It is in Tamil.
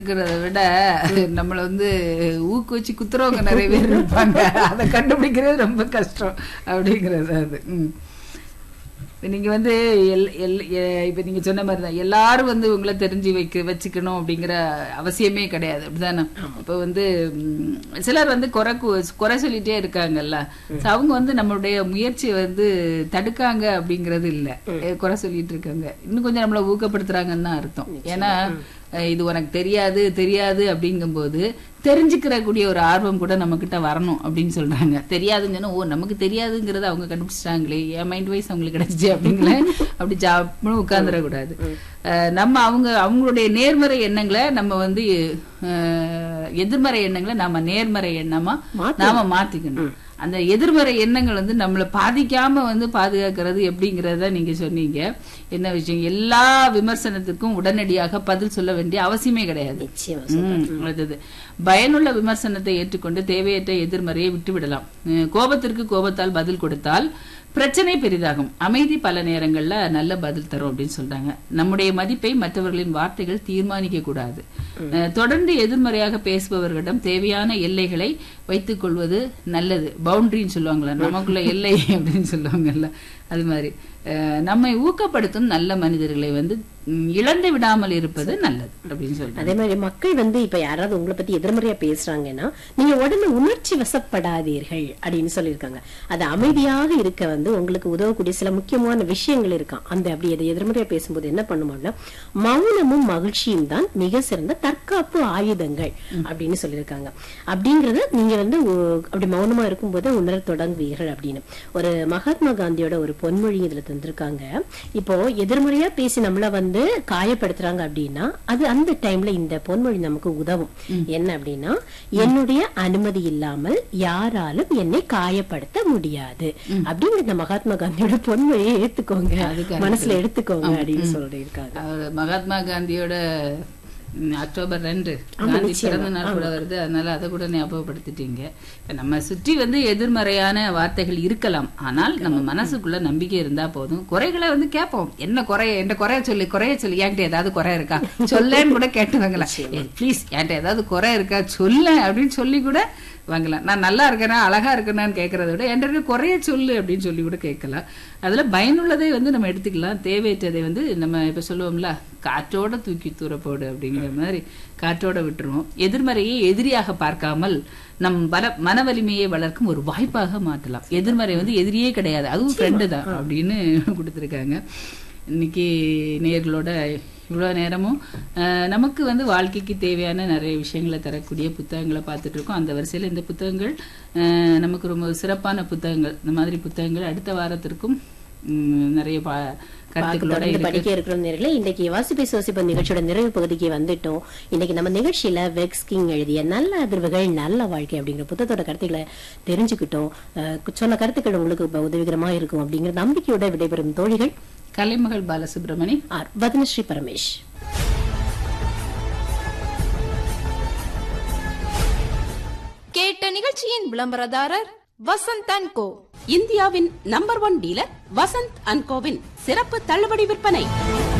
இருக்கிறத விட நம்மள வந்து ஊக்குவிச்சு குத்துறவங்க நிறைய பேர் இருப்பாங்க அதை கண்டுபிடிக்கிறது ரொம்ப கஷ்டம் அப்படிங்கிறது அது ம். இப்ப நீங்க வந்து எல் எல் எ- இப்ப நீங்க சொன்ன மாதிரி தான் எல்லாரும் வந்து உங்களை தெரிஞ்சு வைக்க வச்சுக்கணும் அப்படிங்கிற அவசியமே கிடையாது அப்படிதானே இப்ப வந்து ம், சிலர் வந்து குறை கு- குறை சொல்லிட்டே இருக்காங்கல்ல So, அவங்க வந்து நம்மளுடைய முயற்சியை வந்து தடுக்காங்க அப்படிங்கிறது இல்ல எ, குறை சொல்லிட்டு இருக்காங்க இன்னும் கொஞ்சம் நம்மளை ஊக்கப்படுத்துறாங்கன்னு தான் அர்த்தம் ஏன்னா அஹ், இது உனக்கு தெரியாது தெரியாது அப்படிங்கும்போது தெரிஞ்சுக்கிற கூடிய ஒரு ஆர்வம் கூட நம்ம கிட்ட வரணும் அப்படின்னு சொல்றாங்க தெரியாதுன்னு சொன்னா, ஓ நமக்கு தெரியாதுங்கிறத அவங்க கண்டுபிடிச்சிட்டாங்களே என் மைண்ட் வைஸ் அவங்களுக்கு கிடைச்சிச்சு அப்படிங்களே அப்படி ஜாப்னு உட்கார்ந்துடக்கூடாது அஹ், நம்ம அவங்க அவங்களுடைய நேர்மறை எண்ணங்களை நம்ம வந்து அஹ், எதிர்மறை எண்ணங்களை நாம நேர்மறை எண்ணமா நாம மாத்திக்கணும் அந்த எதிர்மறை எண்ணங்கள் வந்து நம்மளை பாதிக்காம வந்து பாதுகாக்கிறது எப்படிங்கறத நீங்க சொன்னீங்க என்ன விஷயம் எல்லா விமர்சனத்துக்கும் உடனடியாக பதில் சொல்ல வேண்டிய அவசியமே கிடையாது நிச்சயமா ம், அடுத்தது பயனுள்ள விமர்சனத்தை ஏற்றுக்கொண்டு தேவையற்ற எதிர்மறையை விட்டுவிடலாம் அஹ், கோபத்திற்கு கோபத்தால் பதில் கொடுத்தால் பிரச்சனை பெரிதாகும் அமைதி பல நேரங்கள்ல நல்ல பதில் தரும் அப்படின்னு சொல்றாங்க நம்முடைய மதிப்பை மற்றவர்களின் வார்த்தைகள் தீர்மானிக்க கூடாது அஹ், தொடர்ந்து எதிர்மறையாக பேசுபவர்களிடம் தேவையான எல்லைகளை வைத்துக் கொள்வது நல்லது பவுண்டரின்னு சொல்லுவாங்கல்ல நமக்குள்ள எல்லை அப்படின்னு சொல்லுவாங்கல்ல அது மாதிரி அஹ், நம்மை ஊக்கப்படுத்தும் நல்ல மனிதர்களை வந்து ம், இழந்து விடாமல் இருப்பது நல்லது அப்படின்னு சொல்றாங்க அதே மாதிரி மக்கள் வந்து இப்ப யாராவது உங்களை பத்தி எதிர்மறையா பேசுறாங்கன்னா நீங்க உடனே உணர்ச்சி வசப்படாதீர்கள் அப்படின்னு சொல்லியிருக்காங்க அது அமைதியாக இருக்க வந்து உங்களுக்கு உதவக்கூடிய சில முக்கியமான விஷயங்கள் இருக்காம் அந்த அப்படி அதை எதிர்மறையா பேசும்போது என்ன பண்ணுவோம்னா மௌனமும் மகிழ்ச்சியும் தான் மிக சிறந்த தற்காப்பு ஆயுதங்கள் அப்படின்னு சொல்லியிருக்காங்க அப்படிங்கறத நீங்க வந்து ஒ- அப்படி மௌனமா இருக்கும்போது உணர தொடங்குவீர்கள் அப்படின்னு ஒரு மகாத்மா காந்தியோட ஒரு பொன்மொழி இதுல தந்திருக்காங்க இப்போ எதிர்மறையா பேசி நம்மள வந்து காயப்படுத்துறாங்க அப்படின்னா அது அந்த டைம்ல இந்த பொன்மொழி நமக்கு உதவும் என்ன அப்படின்னா என்னுடைய அனுமதி இல்லாமல் யாராலும் என்னை காயப்படுத்த முடியாது அப்படிங்கிற இந்த மகாத்மா காந்தியோட பொன்மொழியை ஏத்துக்கோங்க அதுக்கு மனசுல எடுத்துக்கோங்க அப்படின்னு சொல்லியிருக்காங்க அவர் மகாத்மா காந்தியோட ம், அக்டோபர் ரெண்டு காந்தி பிறந்த நாள் கூட வருது அதனால அதை கூட ஞாபகப்படுத்திட்டீங்க இப்ப நம்ம சுற்றி வந்து எதிர்மறையான வார்த்தைகள் இருக்கலாம் ஆனால் நம்ம மனசுக்குள்ள நம்பிக்கை இருந்தா போதும் குறைகளை வந்து கேட்போம் என்ன குறைய என்கிட்ட குறைய சொல்லி குறைய சொல்லி என்கிட்ட ஏதாவது குறை இருக்கா சொல்லேன்னு கூட கேட்டு வாங்கலாம் ப்ளீஸ் என்கிட்ட ஏதாவது குறை இருக்கா சொல்ல அப்படின்னு சொல்லி கூட வாங்கலாம் நான் நல்லா இருக்கேனா அழகா இருக்கேனான்னு கேட்கறத விட என்கிட்ட குறைய சொல்லு அப்படின்னு சொல்லி கூட கேட்கலாம் அதுல பயனுள்ளதை வந்து நம்ம எடுத்துக்கலாம் தேவையற்றதை வந்து நம்ம இப்ப சொல்லுவோம்ல காற்றோட தூக்கி தூர போடு அப்படிங்கிற மாதிரி காற்றோட விட்டுருவோம் எதிர்மறையை எதிரியாக பார்க்காமல் நம் வர மன வலிமையை வளர்க்கும் ஒரு வாய்ப்பாக மாற்றலாம் எதிர்மறை வந்து எதிரியே கிடையாது அதுவும் ஃப்ரெண்டு தான் அப்படின்னு கொடுத்துருக்காங்க இன்னைக்கு நேர்களோட இவ்வளோ நேரமும் அஹ், நமக்கு வந்து வாழ்க்கைக்கு தேவையான நிறைய விஷயங்களை தரக்கூடிய புத்தகங்களை பார்த்துட்டு இருக்கோம் அந்த வரிசையில் இந்த புத்தகங்கள் அஹ், நமக்கு ரொம்ப சிறப்பான புத்தகங்கள் இந்த மாதிரி புத்தகங்கள் அடுத்த வாரத்திற்கும் ம், நிறைய பா- கருத்துக்களோட தொடர்ந்து இருக்கு படிக்க இருக்கிற நேர்களே இன்னைக்கு வாசிப்பை சுவாசிப்ப நிகழ்ச்சியோட நிறைவு பகுதிக்கு வந்துட்டோம் இன்னைக்கு நம்ம நிகழ்ச்சியில வெக்ஸ் கிங் எழுதிய நல்ல அதிர்வுகள் நல்ல வாழ்க்கை அப்படிங்கிற புத்தகத்தோட கருத்துக்களை தெரிஞ்சுக்கிட்டோம் அஹ், சொன்ன கருத்துக்கள் உங்களுக்கு இப்ப உதவிகரமா இருக்கும் அப்படிங்கிற நம்பிக்கையோட விடைபெறும் தோழிகள் கலைமகள் பாலசுப்ரமணி ஆர் வதனஸ்ரீ பரமேஷ் கேட்ட நிகழ்ச்சியின் விளம்பரதாரர் வசந்த் அண்ட் கோ இந்தியாவின் number one dealer Vasanth and கோவின் சிறப்பு தள்ளுபடி விற்பனை